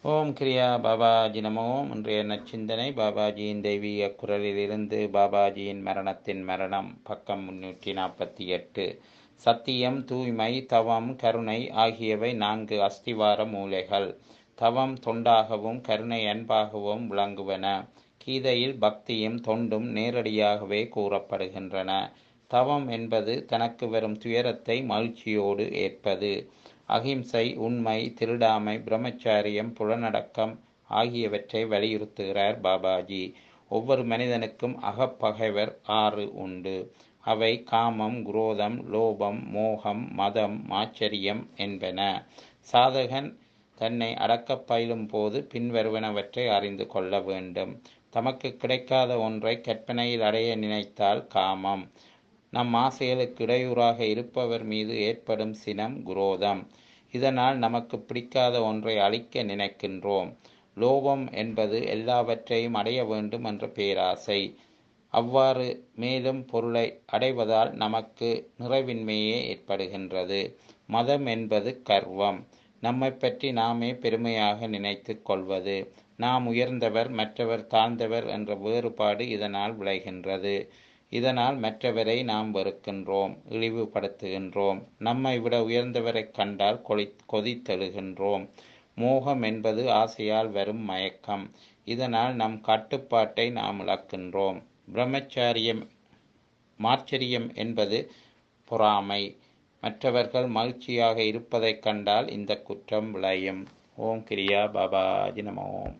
ஓம் கிரியா பாபாஜி நமோ இன்றைய நச்சிந்தனை பாபாஜியின் தெய்வீக குரலிலிருந்து பாபாஜியின் மரணத்தின் மரணம் பக்கம் முன்னூற்றி நாற்பத்தி எட்டு சத்தியம் தூய்மை தவம் கருணை ஆகியவை நான்கு அஸ்திவார மூலைகள் தவம் தொண்டாகவும் கருணை அன்பாகவும் விளங்குவன கீதையில் பக்தியும் தொண்டும் நேரடியாகவே கூறப்படுகின்றன தவம் என்பது தனக்கு வரும் துயரத்தை மகிழ்ச்சியோடு ஏற்பது அகிம்சை உண்மை திருடாமை பிரம்மச்சாரியம் புலனடக்கம் ஆகியவற்றை வலியுறுத்துகிறார் பாபாஜி ஒவ்வொரு மனிதனுக்கும் அகப்பகைவர் ஆறு உண்டு அவை காமம் குரோதம் லோபம் மோகம் மதம் மாச்சரியம் என்பன சாதகன் தன்னை அடக்கப் பயிலும் போது பின்வருவனவற்றை அறிந்து கொள்ள வேண்டும் தமக்கு கிடைக்காத ஒன்றை கற்பனையில் அடைய நினைத்தால் காமம் நம் ஆசைகளுக்கு இடையூறாக இருப்பவர் மீது ஏற்படும் சினம் குரோதம் இதனால் நமக்கு பிடிக்காத ஒன்றை அழிக்க நினைக்கின்றோம் லோபம் என்பது எல்லாவற்றையும் அடைய வேண்டும் என்ற பேராசை அவ்வாறு மேலும் பொருளை அடைவதால் நமக்கு நிறைவின்மையே ஏற்படுகின்றது மதம் என்பது கர்வம் நம்மை பற்றி நாமே பெருமையாக நினைத்து கொள்வது நாம் உயர்ந்தவர் மற்றவர் தாழ்ந்தவர் என்ற வேறுபாடு இதனால் விளைகின்றது இதனால் மற்றவரை நாம் வெறுக்கின்றோம் இழிவுபடுத்துகின்றோம் நம்மை விட உயர்ந்தவரைக் கண்டால் கொளி கொதித்தெழுகின்றோம் மோகம் என்பது ஆசையால் வரும் மயக்கம் இதனால் நம் கட்டுப்பாட்டை நாம் இழக்கின்றோம் பிரம்மச்சாரியம் மாச்சரியம் என்பது பொறாமை மற்றவர்கள் மகிழ்ச்சியாக இருப்பதைக் கண்டால் இந்த குற்றம் விளையும் ஓம் கிரியா பாபாஜி நம ஓம்